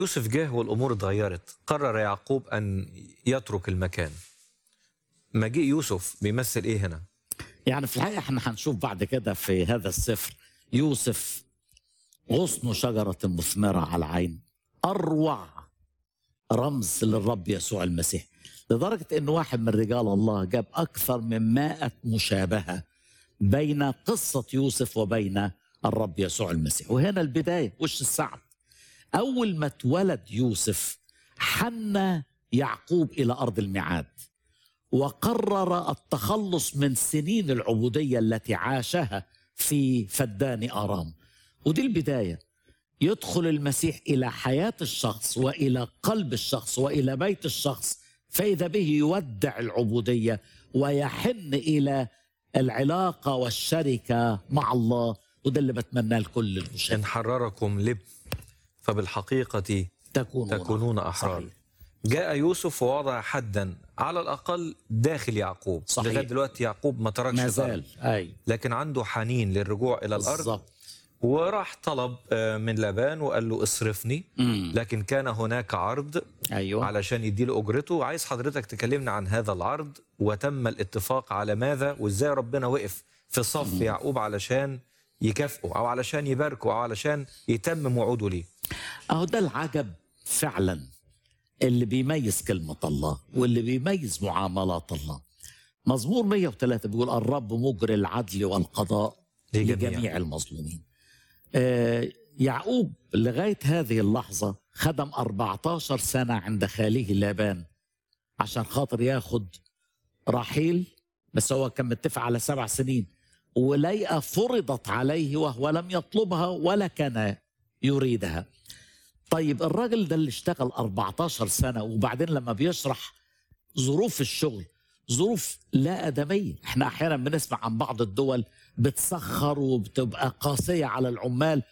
يوسف جه والامور اتغيرت قرر يعقوب ان يترك المكان مجيء يوسف بيمثل ايه هنا يعني في الحقيقة احنا هنشوف بعد كده في هذا السفر يوسف غصن شجرة مثمرة على العين أروع رمز للرب يسوع المسيح لدرجة أن واحد من رجال الله جاب أكثر من مائة مشابهة بين قصة يوسف وبين الرب يسوع المسيح وهنا البداية وش السعد أول ما اتولد يوسف حن يعقوب إلى أرض الميعاد وقرر التخلص من سنين العبودية التي عاشها في فدان آرام ودي البداية يدخل المسيح إلى حياة الشخص وإلى قلب الشخص وإلى بيت الشخص فإذا به يودع العبودية ويحن إلى العلاقة والشركة مع الله وده اللي بتمناه لكل ان المشاهدين حرركم لب فبالحقيقه تكونون, تكونون احرار صحيح. جاء يوسف ووضع حدا على الاقل داخل يعقوب صحيح. لغايه دلوقتي يعقوب ما تركش ما الأرض. زال أي لكن عنده حنين للرجوع الى الارض بالظبط وراح طلب آه، من لابان وقال له اصرفني مم. لكن كان هناك عرض أيوه علشان يديله اجرته عايز حضرتك تكلمنا عن هذا العرض وتم الاتفاق على ماذا وازاي ربنا وقف في صف يعقوب علشان يكافئه او علشان يباركه او علشان يتمم وعوده ليه أهو ده العجب فعلا اللي بيميز كلمة الله واللي بيميز معاملات الله مزمور 103 بيقول الرب مجري العدل والقضاء لجميع. لجميع المظلومين آه يعقوب لغاية هذه اللحظة خدم 14 سنة عند خاله لابان عشان خاطر ياخد رحيل بس هو كان متفق على سبع سنين وليئة فرضت عليه وهو لم يطلبها ولا كان يريدها طيب الراجل ده اللي اشتغل 14 سنة وبعدين لما بيشرح ظروف الشغل ظروف لا آدمية احنا أحيانا بنسمع عن بعض الدول بتسخر وبتبقى قاسية على العمال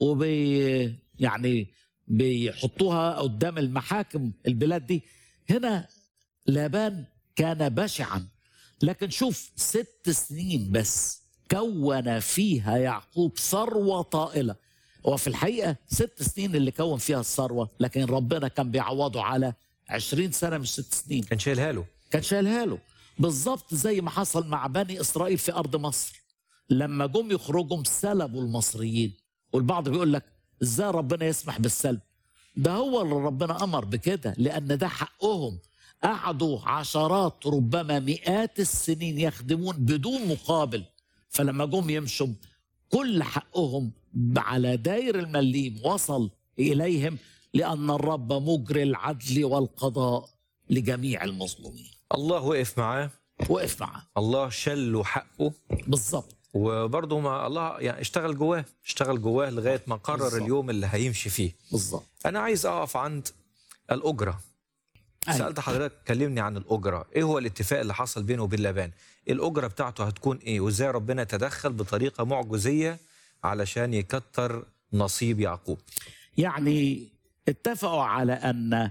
وبي يعني بيحطوها قدام المحاكم البلاد دي هنا لابان كان بشعا لكن شوف ست سنين بس كون فيها يعقوب ثروة طائلة وفي الحقيقة ست سنين اللي كون فيها الثروة لكن ربنا كان بيعوضه على عشرين سنة مش ست سنين كان شايلها له كان شايلها له بالظبط زي ما حصل مع بني إسرائيل في أرض مصر لما جم يخرجوا سلبوا المصريين والبعض بيقول لك ازاي ربنا يسمح بالسلب ده هو اللي ربنا أمر بكده لأن ده حقهم قعدوا عشرات ربما مئات السنين يخدمون بدون مقابل فلما جم يمشوا كل حقهم على داير المليم وصل إليهم لأن الرب مجري العدل والقضاء لجميع المظلومين الله وقف معاه وقف معاه الله شل له حقه بالظبط وبرضه ما الله يعني اشتغل جواه اشتغل جواه لغايه ما قرر بالظبط. اليوم اللي هيمشي فيه بالظبط انا عايز اقف عند الاجره أيوة. سالت حضرتك كلمني عن الاجره ايه هو الاتفاق اللي حصل بينه وبين لابان الاجره بتاعته هتكون ايه وازاي ربنا تدخل بطريقه معجزيه علشان يكتر نصيب يعقوب يعني اتفقوا على أن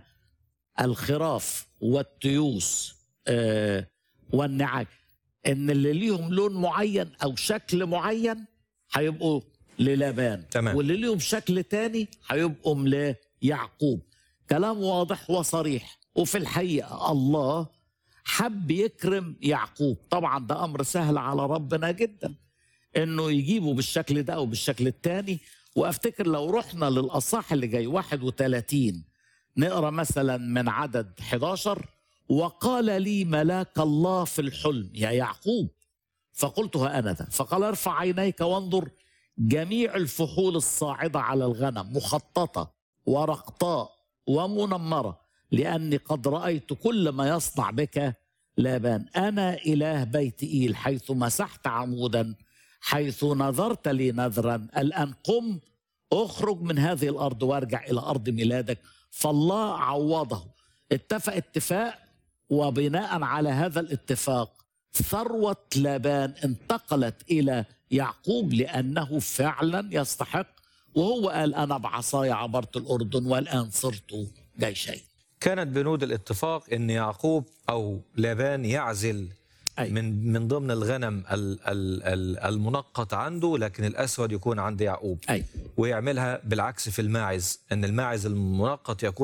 الخراف والتيوس آه، والنعاج ان اللي ليهم لون معين او شكل معين هيبقوا للابان تمام. واللي ليهم شكل تاني هيبقوا ليعقوب كلام واضح وصريح وفي الحقيقه الله حب يكرم يعقوب طبعا ده امر سهل على ربنا جدا انه يجيبه بالشكل ده او بالشكل التاني وافتكر لو رحنا للاصح اللي جاي 31 نقرا مثلا من عدد 11 وقال لي ملاك الله في الحلم يا يعقوب فقلت ها انا ذا فقال ارفع عينيك وانظر جميع الفحول الصاعده على الغنم مخططه ورقطاء ومنمره لاني قد رايت كل ما يصنع بك لابان انا اله بيت ايل حيث مسحت عمودا حيث نذرت لي نذرا الان قم اخرج من هذه الارض وارجع الى ارض ميلادك فالله عوضه اتفق اتفاق وبناء على هذا الاتفاق ثروة لابان انتقلت إلى يعقوب لأنه فعلا يستحق وهو قال أنا بعصاي عبرت الأردن والآن صرت جيشين كانت بنود الاتفاق ان يعقوب او لابان يعزل أي. من من ضمن الغنم ال- ال- ال- المنقط عنده لكن الاسود يكون عند يعقوب أي ويعملها بالعكس في الماعز ان الماعز المنقط يكون